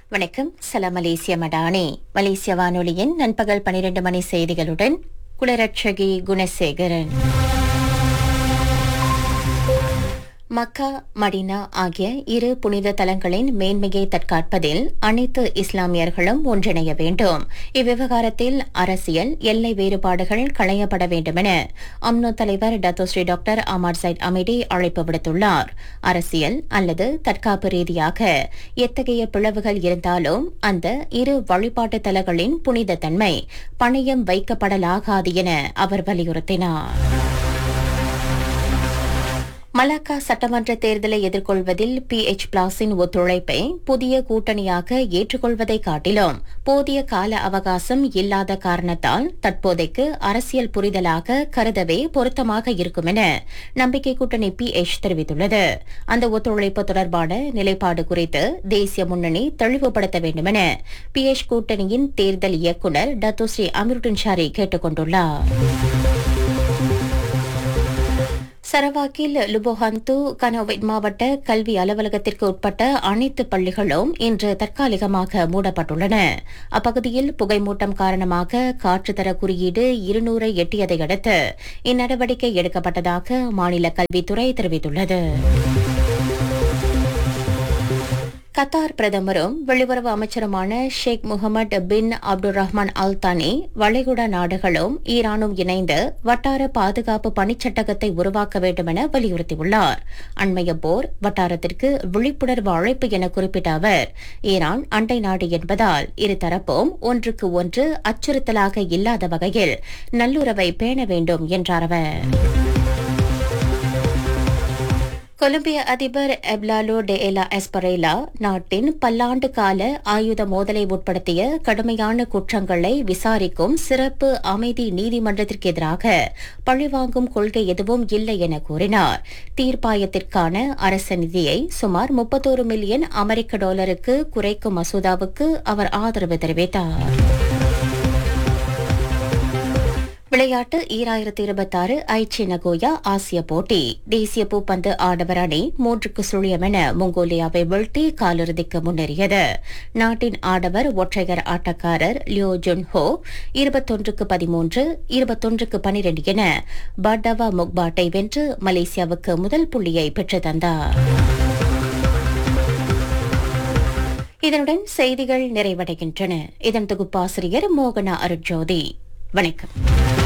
வணக்கம் சலாம் மலேசிய மடானி மலேசிய வானொலியின் நண்பகல் பனிரெண்டு மணி செய்திகளுடன் குலரட்சகி குணசேகரன் மக்கா மடினா ஆகிய இரு புனித தலங்களின் மேன்மையை தற்காப்பதில் அனைத்து இஸ்லாமியர்களும் ஒன்றிணைய வேண்டும் இவ்விவகாரத்தில் அரசியல் எல்லை வேறுபாடுகள் களையப்பட வேண்டுமென அம்னோ தலைவர் டத்தோஸ்ரீ டாக்டர் அமர் சைட் அமிடி அழைப்பு விடுத்துள்ளார் அரசியல் அல்லது தற்காப்பு ரீதியாக எத்தகைய பிளவுகள் இருந்தாலும் அந்த இரு வழிபாட்டு தலங்களின் புனித தன்மை பணயம் வைக்கப்படலாகாது என அவர் வலியுறுத்தினார் மலாக்கா சட்டமன்ற தேர்தலை எதிர்கொள்வதில் பி எச் பிளாஸின் ஒத்துழைப்பை புதிய கூட்டணியாக ஏற்றுக்கொள்வதை காட்டிலும் போதிய கால அவகாசம் இல்லாத காரணத்தால் தற்போதைக்கு அரசியல் புரிதலாக கருதவே பொருத்தமாக இருக்கும் என நம்பிக்கை கூட்டணி பி எச் தெரிவித்துள்ளது அந்த ஒத்துழைப்பு தொடர்பான நிலைப்பாடு குறித்து தேசிய முன்னணி தெளிவுபடுத்த வேண்டும் என பி எச் கூட்டணியின் தேர்தல் இயக்குநர் டத்துஸ்ரீ அமிருட்டின் ஷாரி கேட்டுக் கொண்டுள்ளார் சரவாக்கில் லுபோஹந்து கனோவைட் மாவட்ட கல்வி அலுவலகத்திற்கு உட்பட்ட அனைத்து பள்ளிகளும் இன்று தற்காலிகமாக மூடப்பட்டுள்ளன அப்பகுதியில் புகைமூட்டம் காரணமாக காற்றுத்தர குறியீடு இருநூறை எட்டியதை அடுத்து இந்நடவடிக்கை எடுக்கப்பட்டதாக மாநில கல்வித்துறை தெரிவித்துள்ளது கத்தார் பிரதமரும் வெளியுறவு அமைச்சருமான ஷேக் முகமது பின் அப்துல் ரஹ்மான் அல் தானி வளைகுடா நாடுகளும் ஈரானும் இணைந்து வட்டார பாதுகாப்பு பணிச்சட்டகத்தை உருவாக்க வேண்டும் என வலியுறுத்தியுள்ளார் அண்மைய போர் வட்டாரத்திற்கு விழிப்புணர்வு அழைப்பு என குறிப்பிட்ட அவர் ஈரான் அண்டை நாடு என்பதால் இருதரப்பும் ஒன்றுக்கு ஒன்று அச்சுறுத்தலாக இல்லாத வகையில் நல்லுறவை பேண வேண்டும் என்றார் அவர் கொலம்பிய அதிபர் எப்லாலோ டெ எலா எஸ்பரேலா நாட்டின் பல்லாண்டு கால ஆயுத மோதலை உட்படுத்திய கடுமையான குற்றங்களை விசாரிக்கும் சிறப்பு அமைதி நீதிமன்றத்திற்கு எதிராக பழிவாங்கும் கொள்கை எதுவும் இல்லை என கூறினார் தீர்ப்பாயத்திற்கான அரச நிதியை சுமார் முப்பத்தோரு மில்லியன் அமெரிக்க டாலருக்கு குறைக்கும் மசோதாவுக்கு அவர் ஆதரவு தெரிவித்தார் விளையாட்டு ஈராயிரத்தி இருபத்தாறு ஐச்சி நகோயா ஆசிய போட்டி தேசிய பூப்பந்து ஆடவர் அணி மூன்றுக்கு சுழியம் என மொங்கோலியாவை வீழ்த்தி காலிறுதிக்கு முன்னேறியது நாட்டின் ஆடவர் ஒற்றையர் ஆட்டக்காரர் லியோ ஜுன் ஹோ இருபத்தொன்றுக்கு பதிமூன்று இருபத்தொன்றுக்கு பனிரெண்டு என பட்டவா முக்பாட்டை வென்று மலேசியாவுக்கு முதல் புள்ளியை பெற்றுத் தந்தார் இதனுடன் செய்திகள் நிறைவடைகின்றன இதன் தொகுப்பாசிரியர் மோகனா அருட்ஜோதி வணக்கம்